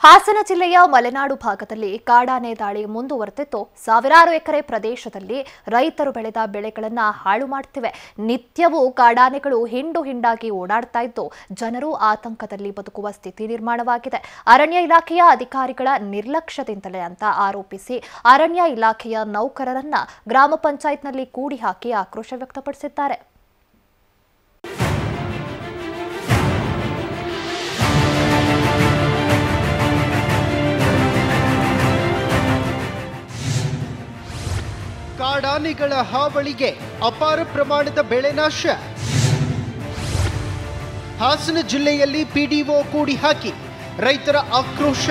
ಹಾಸನ ಜಿಲ್ಲೆಯ ಮಲೆನಾಡು ಭಾಗದಲ್ಲಿ ಕಾಡಾನೆ ದಾಳಿ ಮುಂದುವರೆದಿದ್ದು ಸಾವಿರಾರು ಎಕರೆ ಪ್ರದೇಶದಲ್ಲಿ ರೈತರು ಬೆಳೆದ ಬೆಳೆಗಳನ್ನ ಹಾಳು ಮಾಡ್ತಿವೆ ನಿತ್ಯವೂ ಕಾಡಾನೆಗಳು ಹಿಂಡು ಹಿಂಡಾಗಿ ಓಡಾಡ್ತಾ ಇದ್ದು ಜನರು ಆತಂಕದಲ್ಲಿ ಬದುಕುವ ಸ್ಥಿತಿ ನಿರ್ಮಾಣವಾಗಿದೆ ಅರಣ್ಯ ಇಲಾಖೆಯ ಅಧಿಕಾರಿಗಳ ನಿರ್ಲಕ್ಷ್ಯದಿಂದಲೇ ಅಂತ ಆರೋಪಿಸಿ ಅರಣ್ಯ ಇಲಾಖೆಯ ನೌಕರರನ್ನ ಗ್ರಾಮ ಪಂಚಾಯತ್ನಲ್ಲಿ ಕೂಡಿ ಹಾಕಿ ಆಕ್ರೋಶ ವ್ಯಕ್ತಪಡಿಸಿದ್ದಾರೆ ಕಾಡಾನೆಗಳ ಹಾವಳಿಗೆ ಅಪಾರ ಪ್ರಮಾಣದ ಬೆಳೆ ನಾಶ ಹಾಸನ ಜಿಲ್ಲೆಯಲ್ಲಿ ಪಿಡಿಒ ಕೂಡಿ ಹಾಕಿ ರೈತರ ಆಕ್ರೋಶ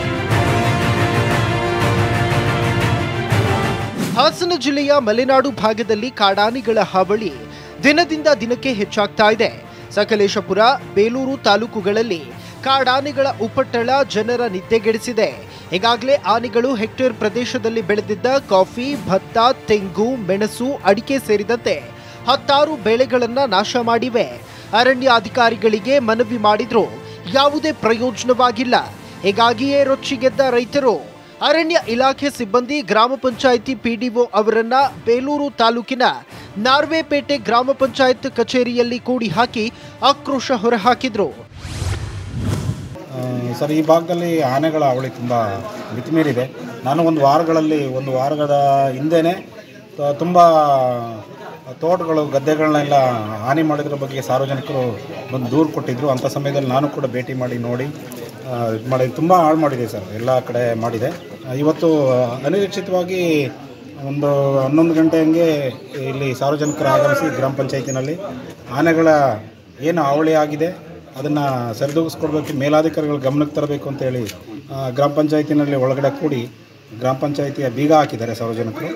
ಹಾಸನ ಜಿಲ್ಲೆಯ ಮಲೆನಾಡು ಭಾಗದಲ್ಲಿ ಕಾಡಾನೆಗಳ ಹಾವಳಿ ದಿನದಿಂದ ದಿನಕ್ಕೆ ಹೆಚ್ಚಾಗ್ತಾ ಇದೆ ಸಕಲೇಶಪುರ ಬೇಲೂರು ತಾಲೂಕುಗಳಲ್ಲಿ ಕಾಡಾನೆಗಳ ಉಪಟಳ ಜನರ ನಿದ್ದೆಗೆಡಿಸಿದೆ ಈಗಾಗಲೇ ಆನೆಗಳು ಹೆಕ್ಟೇರ್ ಪ್ರದೇಶದಲ್ಲಿ ಬೆಳೆದಿದ್ದ ಕಾಫಿ ಭತ್ತ ತೆಂಗು ಮೆಣಸು ಅಡಿಕೆ ಸೇರಿದಂತೆ ಹತ್ತಾರು ಬೆಳೆಗಳನ್ನ ನಾಶ ಮಾಡಿವೆ ಅರಣ್ಯ ಅಧಿಕಾರಿಗಳಿಗೆ ಮನವಿ ಮಾಡಿದ್ರು ಯಾವುದೇ ಪ್ರಯೋಜನವಾಗಿಲ್ಲ ಹೀಗಾಗಿಯೇ ರೊಚ್ಚಿಗೆದ್ದ ರೈತರು ಅರಣ್ಯ ಇಲಾಖೆ ಸಿಬ್ಬಂದಿ ಗ್ರಾಮ ಪಂಚಾಯಿತಿ ಪಿಡಿಒ ಅವರನ್ನ ಬೇಲೂರು ತಾಲೂಕಿನ ನಾರ್ವೆಪೇಟೆ ಗ್ರಾಮ ಪಂಚಾಯತ್ ಕಚೇರಿಯಲ್ಲಿ ಕೂಡಿ ಹಾಕಿ ಆಕ್ರೋಶ ಹೊರಹಾಕಿದ್ರು ಆ, ಸರ್ ಈ ಭಾಗದಲ್ಲಿ ಆನೆಗಳ ಅವಳಿ ತುಂಬ ಮಿತಿಮೀರಿದೆ ನಾನು ಒಂದು ವಾರಗಳಲ್ಲಿ ಒಂದು ವಾರದ ಹಿಂದೆನೇ ತುಂಬ ತೋಟಗಳು ಗದ್ದೆಗಳನ್ನೆಲ್ಲ ಹಾನಿ ಮಾಡಿದ್ರ ಬಗ್ಗೆ ಸಾರ್ವಜನಿಕರು ಬಂದು ದೂರು ಕೊಟ್ಟಿದ್ದರು ಅಂಥ ಸಮಯದಲ್ಲಿ ನಾನು ಕೂಡ ಭೇಟಿ ಮಾಡಿ ನೋಡಿ ಆ, ಇದ್ ಮಾಡಿ ತುಂಬ ಹಾಳು ಮಾಡಿದೆ ಸರ್ ಎಲ್ಲ ಕಡೆ ಮಾಡಿದೆ ಆ, ಇವತ್ತು ಅನಿರೀಕ್ಷಿತವಾಗಿ ಒಂದು ಹನ್ನೊಂದು ಗಂಟೆ ಹಂಗೆ ಇಲ್ಲಿ ಸಾರ್ವಜನಿಕರು ಆಗಮಿಸಿ ಗ್ರಾಮ ಪಂಚಾಯತಿನಲ್ಲಿ ಆನೆಗಳ ಏನು ಅವಳಿ ಆಗಿದೆ ಅದನ್ನು ಸರಿದೂಗಿಸ್ಕೊಡ್ಬೇಕು ಮೇಲಾಧಿಕಾರಿಗಳ ಗಮನಕ್ಕೆ ತರಬೇಕು ಅಂತೇಳಿ ಆ, ಗ್ರಾಮ ಪಂಚಾಯತಿನಲ್ಲಿ ಒಳಗಡೆ ಕೂಡಿ ಗ್ರಾಮ ಪಂಚಾಯತಿಯ ಬೀಗ ಹಾಕಿದ್ದಾರೆ ಸಾರ್ವಜನಿಕರು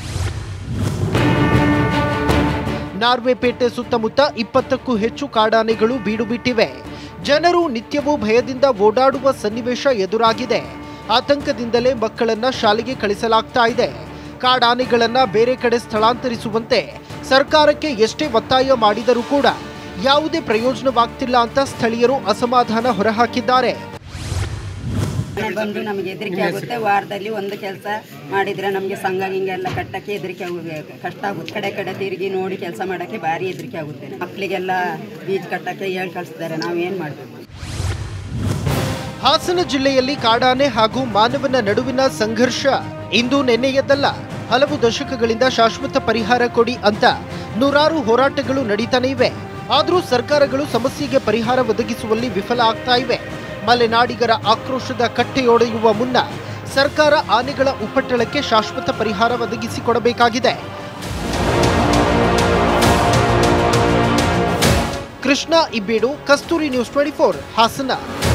ನಾರ್ವೆಪೇಟೆ ಸುತ್ತಮುತ್ತ ಇಪ್ಪತ್ತಕ್ಕೂ ಹೆಚ್ಚು ಕಾಡಾನೆಗಳು ಬೀಡು ಬಿಟ್ಟಿವೆ ಜನರು ನಿತ್ಯವೂ ಭಯದಿಂದ ಓಡಾಡುವ ಸನ್ನಿವೇಶ ಎದುರಾಗಿದೆ ಆತಂಕದಿಂದಲೇ ಮಕ್ಕಳನ್ನ ಶಾಲೆಗೆ ಕಳಿಸಲಾಗ್ತಾ ಇದೆ ಕಾಡಾನೆಗಳನ್ನ ಬೇರೆ ಕಡೆ ಸ್ಥಳಾಂತರಿಸುವಂತೆ ಸರ್ಕಾರಕ್ಕೆ ಎಷ್ಟೇ ಒತ್ತಾಯ ಮಾಡಿದರೂ ಕೂಡ ಯಾವುದೇ ಪ್ರಯೋಜನವಾಗ್ತಿಲ್ಲ ಅಂತ ಸ್ಥಳೀಯರು ಅಸಮಾಧಾನ ಹೊರಹಾಕಿದ್ದಾರೆ ಮನೆ ಬಂದು ನಮಗೆ ಹೆದರಿಕೆ ಆಗುತ್ತೆ ವಾರದಲ್ಲಿ ಒಂದು ಕೆಲಸ ಮಾಡಿದ್ರೆ ನಮಗೆ ಸಂಘ ಗಿಂಗ ಎಲ್ಲ ಕಟ್ಟಕ್ಕೆ ಹೆದರಿಕೆ ಆಗುತ್ತೆ ಕಷ್ಟ ಆಗುತ್ತೆ ಕಡೆ ಕಡೆ ತಿರುಗಿ ನೋಡಿ ಕೆಲಸ ಮಾಡೋಕ್ಕೆ ಭಾರಿ ಹೆದರಿಕೆ ಆಗುತ್ತೆ ಮಕ್ಕಳಿಗೆಲ್ಲ ಬೀಜ ಕಟ್ಟಕ್ಕೆ ಹೇಳಿ ಕಳಿಸ್ತಾರೆ ನಾವು ಏನು ಮಾಡಬೇಕು ಹಾಸನ ಜಿಲ್ಲೆಯಲ್ಲಿ ಕಾಡಾನೆ ಹಾಗೂ ಮಾನವನ ನಡುವಿನ ಸಂಘರ್ಷ ಇಂದು ನೆನ್ನೆಯದ್ದಲ್ಲ ಹಲವು ದಶಕಗಳಿಂದ ಶಾಶ್ವತ ಪರಿಹಾರ ಕೊಡಿ ಅಂತ ನೂರಾರು ಹೋರಾಟಗಳು ನಡೀತಾನೆ ಇವೆ ಆದರೂ ಸರ್ಕಾರಗಳು ಸಮಸ್ಯೆಗೆ ಪರಿಹಾರ ಒದಗಿಸುವಲ್ಲಿ ವಿಫಲ ಆಗ್ತಾ ಇವೆ ಮಲೆನಾಡಿಗರ ಆಕ್ರೋಶದ ಕಟ್ಟೆಯೊಡೆಯುವ ಮುನ್ನ ಸರ್ಕಾರ ಆನೆಗಳ ಉಪಟಳಕ್ಕೆ ಶಾಶ್ವತ ಪರಿಹಾರ ಒದಗಿಸಿಕೊಡಬೇಕಾಗಿದೆ Krishna Ibbedu Kasturi news twenty four Hassan